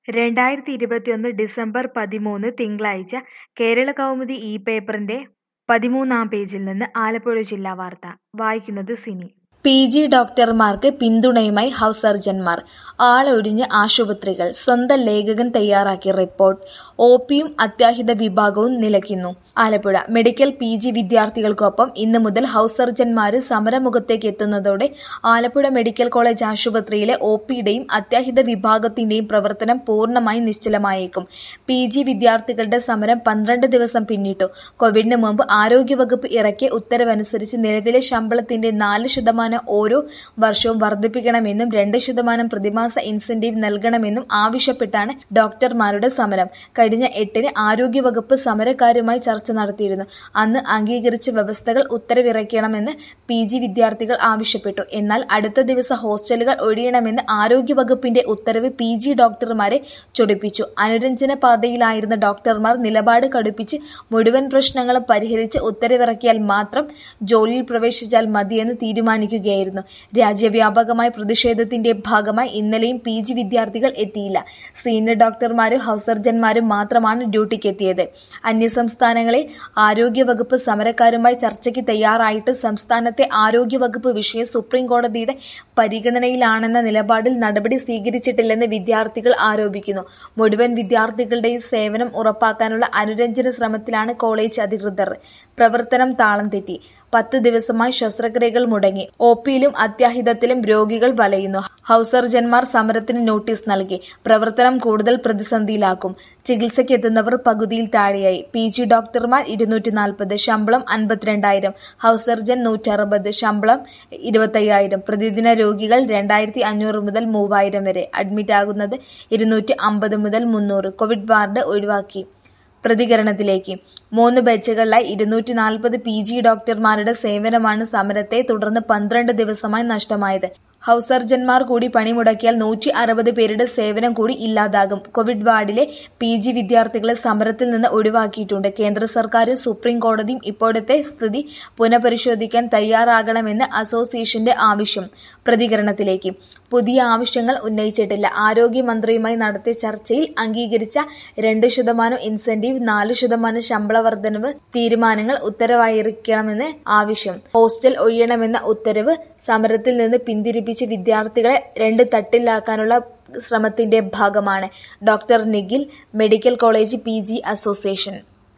രണ്ടായിരത്തി ഇരുപത്തിയൊന്ന് ഡിസംബർ പതിമൂന്ന് തിങ്കളാഴ്ച കേരളകൗമുദി ഈ പേപ്പറിന്റെ പതിമൂന്നാം പേജിൽ നിന്ന് ആലപ്പുഴ ജില്ലാ വാർത്ത വായിക്കുന്നത് സിനി പി ജി ഡോക്ടർമാർക്ക് പിന്തുണയുമായി ഹൗസ് സർജൻമാർ ആളൊഴിഞ്ഞ് ആശുപത്രികൾ സ്വന്തം ലേഖകൻ തയ്യാറാക്കിയ റിപ്പോർട്ട് ഒ പിയും അത്യാഹിത വിഭാഗവും നിലയ്ക്കുന്നു ആലപ്പുഴ മെഡിക്കൽ പി ജി വിദ്യാർത്ഥികൾക്കൊപ്പം ഇന്ന് മുതൽ ഹൗസ് സർജൻമാര് സമരമുഖത്തേക്ക് എത്തുന്നതോടെ ആലപ്പുഴ മെഡിക്കൽ കോളേജ് ആശുപത്രിയിലെ ഒ പിയുടെയും അത്യാഹിത വിഭാഗത്തിന്റെയും പ്രവർത്തനം പൂർണ്ണമായി നിശ്ചലമായേക്കും പി ജി വിദ്യാർത്ഥികളുടെ സമരം പന്ത്രണ്ട് ദിവസം പിന്നിട്ടു കോവിഡിന് മുമ്പ് ആരോഗ്യവകുപ്പ് ഇറക്കിയ ഉത്തരവനുസരിച്ച് നിലവിലെ ശമ്പളത്തിന്റെ നാല് ശതമാനം ഓരോ വർഷവും വർദ്ധിപ്പിക്കണമെന്നും രണ്ട് ശതമാനം പ്രതിമാസ ഇൻസെന്റീവ് നൽകണമെന്നും ആവശ്യപ്പെട്ടാണ് ഡോക്ടർമാരുടെ സമരം കഴിഞ്ഞ എട്ടിന് ആരോഗ്യവകുപ്പ് സമരക്കാരുമായി ചർച്ച നടത്തിയിരുന്നു അന്ന് അംഗീകരിച്ച വ്യവസ്ഥകൾ ഉത്തരവിറക്കണമെന്ന് പി ജി വിദ്യാർത്ഥികൾ ആവശ്യപ്പെട്ടു എന്നാൽ അടുത്ത ദിവസം ഹോസ്റ്റലുകൾ ഒഴിയണമെന്ന് ആരോഗ്യവകുപ്പിന്റെ ഉത്തരവ് പി ജി ഡോക്ടർമാരെ ചൊടിപ്പിച്ചു അനുരഞ്ജന പാതയിലായിരുന്ന ഡോക്ടർമാർ നിലപാട് കടുപ്പിച്ച് മുഴുവൻ പ്രശ്നങ്ങളും പരിഹരിച്ച് ഉത്തരവിറക്കിയാൽ മാത്രം ജോലിയിൽ പ്രവേശിച്ചാൽ മതിയെന്ന് തീരുമാനിക്കുകയായിരുന്നു രാജ്യവ്യാപകമായ പ്രതിഷേധത്തിന്റെ ഭാഗമായി ഇന്നലെയും പി ജി വിദ്യാർത്ഥികൾ എത്തിയില്ല സീനിയർ ഡോക്ടർമാരും ഹൗസ് സർജൻമാരും മാത്രമാണ് ഡ്യൂട്ടിക്കെത്തിയത് അന്യസംസ്ഥാനങ്ങളിൽ ആരോഗ്യവകുപ്പ് സമരക്കാരുമായി ചർച്ചയ്ക്ക് തയ്യാറായിട്ട് സംസ്ഥാനത്തെ ആരോഗ്യവകുപ്പ് വിഷയം സുപ്രീം കോടതിയുടെ പരിഗണനയിലാണെന്ന നിലപാടിൽ നടപടി സ്വീകരിച്ചിട്ടില്ലെന്ന് വിദ്യാർത്ഥികൾ ആരോപിക്കുന്നു മുഴുവൻ വിദ്യാർത്ഥികളുടെയും സേവനം ഉറപ്പാക്കാനുള്ള അനുരഞ്ജന ശ്രമത്തിലാണ് കോളേജ് അധികൃതർ പ്രവർത്തനം താളം തെറ്റി പത്ത് ദിവസമായി ശസ്ത്രക്രിയകൾ മുടങ്ങി ഒ പിയിലും അത്യാഹിതത്തിലും രോഗികൾ വലയുന്നു ഹൗസ് സർജൻമാർ സമരത്തിന് നോട്ടീസ് നൽകി പ്രവർത്തനം കൂടുതൽ പ്രതിസന്ധിയിലാക്കും ചികിത്സയ്ക്കെത്തുന്നവർ പകുതിയിൽ താഴെയായി പി ജി ഡോക്ടർമാർ ഇരുന്നൂറ്റി നാൽപ്പത് ശമ്പളം അൻപത്തിരണ്ടായിരം ഹൗസ് സർജൻ നൂറ്ററുപത് ശമ്പളം ഇരുപത്തയ്യായിരം പ്രതിദിന രോഗികൾ രണ്ടായിരത്തി അഞ്ഞൂറ് മുതൽ മൂവായിരം വരെ അഡ്മിറ്റ് ആകുന്നത് ഇരുന്നൂറ്റി അമ്പത് മുതൽ മുന്നൂറ് കോവിഡ് വാർഡ് ഒഴിവാക്കി പ്രതികരണത്തിലേക്ക് മൂന്ന് ബാച്ചുകളിലായി ഇരുന്നൂറ്റി നാൽപ്പത് പി ജി ഡോക്ടർമാരുടെ സേവനമാണ് സമരത്തെ തുടർന്ന് പന്ത്രണ്ട് ദിവസമായി നഷ്ടമായത് ഹൗസ് സർജൻമാർ കൂടി പണിമുടക്കിയാൽ നൂറ്റി അറുപത് പേരുടെ സേവനം കൂടി ഇല്ലാതാകും കോവിഡ് വാർഡിലെ പി ജി വിദ്യാർത്ഥികളെ സമരത്തിൽ നിന്ന് ഒഴിവാക്കിയിട്ടുണ്ട് കേന്ദ്ര സർക്കാരും സുപ്രീം കോടതിയും ഇപ്പോഴത്തെ സ്ഥിതി പുനഃപരിശോധിക്കാൻ തയ്യാറാകണമെന്ന് അസോസിയേഷന്റെ ആവശ്യം പ്രതികരണത്തിലേക്ക് പുതിയ ആവശ്യങ്ങൾ ഉന്നയിച്ചിട്ടില്ല ആരോഗ്യമന്ത്രിയുമായി നടത്തിയ ചർച്ചയിൽ അംഗീകരിച്ച രണ്ട് ശതമാനം ഇൻസെന്റീവ് നാല് ശതമാനം ശമ്പള വർധനവ് തീരുമാനങ്ങൾ ഉത്തരവായിരിക്കണമെന്ന് ആവശ്യം ഹോസ്റ്റൽ ഒഴിയണമെന്ന ഉത്തരവ് സമരത്തിൽ നിന്ന് പിന്തിരിപ്പിച്ച് വിദ്യാർത്ഥികളെ രണ്ട് തട്ടിലാക്കാനുള്ള ശ്രമത്തിന്റെ ഭാഗമാണ് doctor Nikhil medical college P G association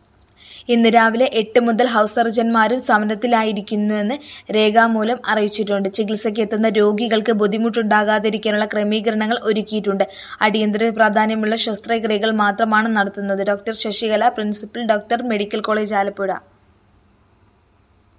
ഇന്ന് രാവിലെ എട്ട് മുതൽ ഹൗസ് സർജൻമാരും സമരത്തിലായിരിക്കുന്നുവെന്ന് രേഖാമൂലം അറിയിച്ചിട്ടുണ്ട് ചികിത്സയ്ക്ക് എത്തുന്ന രോഗികൾക്ക് ബുദ്ധിമുട്ടുണ്ടാകാതിരിക്കാനുള്ള ക്രമീകരണങ്ങൾ ഒരുക്കിയിട്ടുണ്ട് അടിയന്തര പ്രാധാന്യമുള്ള ശസ്ത്രക്രിയകൾ മാത്രമാണ് നടത്തുന്നത് doctor Sasikala principal doctor medical college Alappuzha